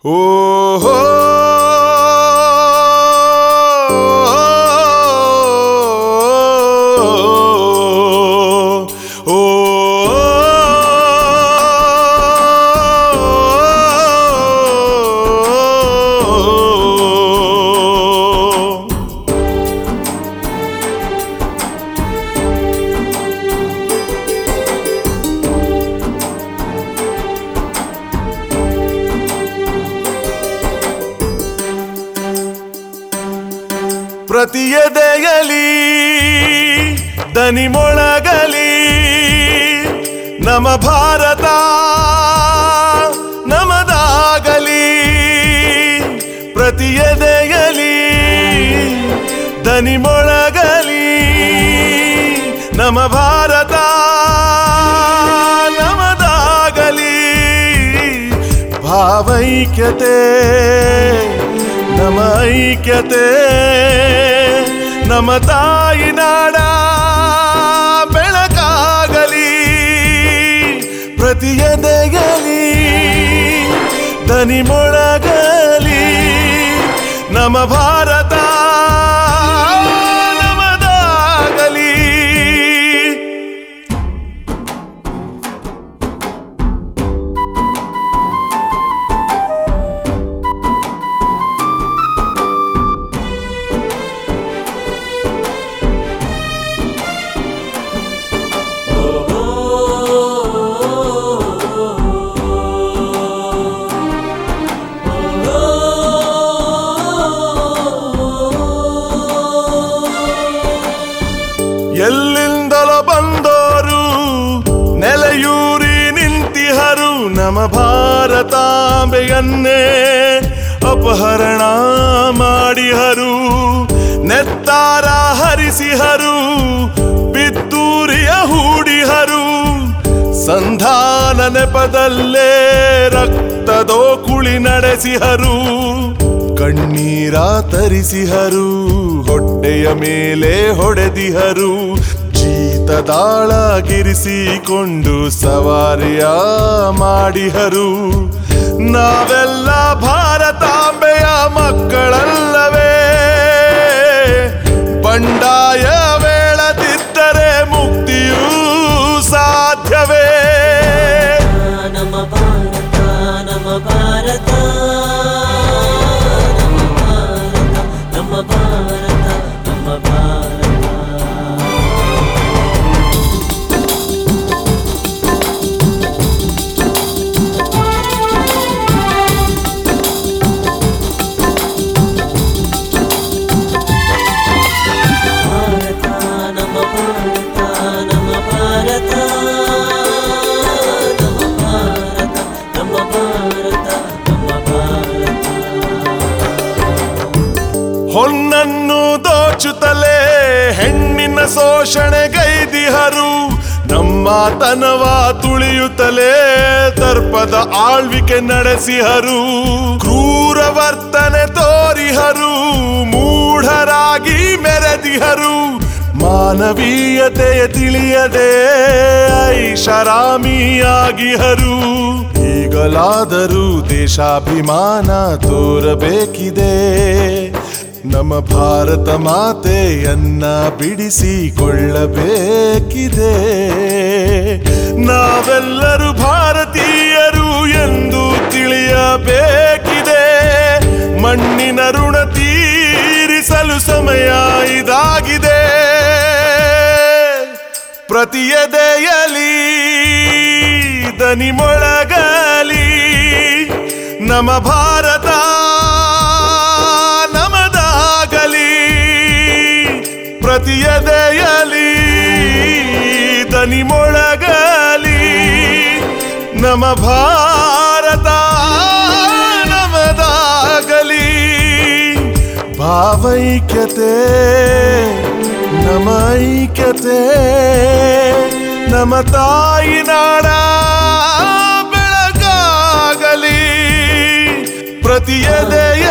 ಓಹೋ ಓ ಪ್ರತಿಯದೆಯಲಿ ದನಿ ಮೊಳಗಲಿ ನಮ ಭಾರತ ನಮದಾಗಲಿ ಪ್ರತಿಯದೆಯಲಿ ದನಿ ಮೊಳಗಲಿ ನಮ ಭಾರತ ನಮದಾಗಲಿ ಭಾವೈಕ್ಯತೆ ನಮ ಐಕ್ಯತೆ ನಮ್ಮ ತಾಯಿ ನಾಡ ಬೆಳಕಾಗಲಿ ಪ್ರತಿಯದೆಗಲಿ ದನಿ ಮೊಳಗಲಿ ನಮ್ಮ ಭಾರತ ನಮದಾಗಲಿ ಎಲ್ಲಿಂದಲೋ ಬಂದೋರು ನೆಲೆಯೂರಿ ನಿಂತಿಹರು ನಮ್ಮ ಭಾರತಾಂಬೆಯನ್ನೇ ಅಪಹರಣ ಮಾಡಿಹರು ನೆತ್ತಾರ ಹರಿಸಿಹರು ಬಿದ್ದೂರಿಯ ಹೂಡಿಹರು ಸಂಧಾನ ನೆಪದಲ್ಲೇ ರಕ್ತದೋ ಕುಳಿ ನಡೆಸಿಹರು ಕಣ್ಣೀರ ತರಿಸಿಹರು ಹೊಟ್ಟೆಯ ಮೇಲೆ ಹೊಡೆದಿಹರು ಜೀತದಾಳಗಿರಿಸಿಕೊಂಡು ಸವಾರಿಯ ಮಾಡಿಹರು ನಾವೆಲ್ಲ ಭಾರತಾಂಬೆಯ ಮಕ್ಕಳಲ್ಲವೇ ಬಂಡಾಯ ವೇಳದಿದ್ದರೆ ಮುಕ್ತಿಯೂ ಸಾಧ್ಯವೇ ನಮ್ಮ ಭಾರತ ನಮ್ಮ ಭಾರತ ನಮ್ಮ ಭಾರತ ನಮ್ಮ ಭಾರತ ಭಾರತ ನಮ್ಮ ಭಾರತ ನಮ್ಮ ಭಾರತ ನಮ್ಮ ಭಾರತ ನಮ್ಮ ಭಾರತ ನಮ್ಮ ಭಾರತ ಹೊನ್ನನ್ನು ದೋಚುತ್ತಲೇ ಹೆಣ್ಣಿನ ಶೋಷಣೆಗೈದಿಹರು ನಮ್ಮ ತನವ ತುಳಿಯುತ್ತಲೇ ದರ್ಪದ ಆಳ್ವಿಕೆ ನಡೆಸಿಹರು ಕ್ರೂರ ವರ್ತನೆ ತೋರಿಹರು ಮೂಢರಾಗಿ ಮೆರೆದಿಹರು ಮಾನವೀಯತೆಯ ತಿಳಿಯದೆ ಐಷಾರಾಮಿಯಾಗಿಹರು ಈಗಲಾದರೂ ದೇಶಾಭಿಮಾನ ತೋರಬೇಕಿದೆ ನಮ್ಮ ಭಾರತ ಮಾತೆಯನ್ನ ಬಿಡಿಸಿಕೊಳ್ಳಬೇಕಿದೆ ನಾವೆಲ್ಲರೂ ಭಾರತೀಯರು ಎಂದು ತಿಳಿಯಬೇಕಿದೆ ಮಣ್ಣಿನ ಋಣ ತೀರಿಸಲು ಸಮಯ ಇದಾಗಿದೆ ಪ್ರತಿಯದೆಯಲಿ ದನಿ ಮೊಳಗಲಿ ನಮ್ಮ ಭಾರತ ನಮದಾಗಲಿ ಪ್ರತಿಯದೆಯಲಿ ದನಿ ಮೊಳಗಲಿ ನಮ್ಮ ಭಾರತ ನಮದಾಗಲಿ ಭಾವೈಕ್ಯತೆ ನಮ ಐಕ್ಯತೆ ನಮ್ಮ ತಾಯಿ ನಾಡ ಬೆಳಕಾಗಲಿ ಪ್ರತಿಯದೆಯ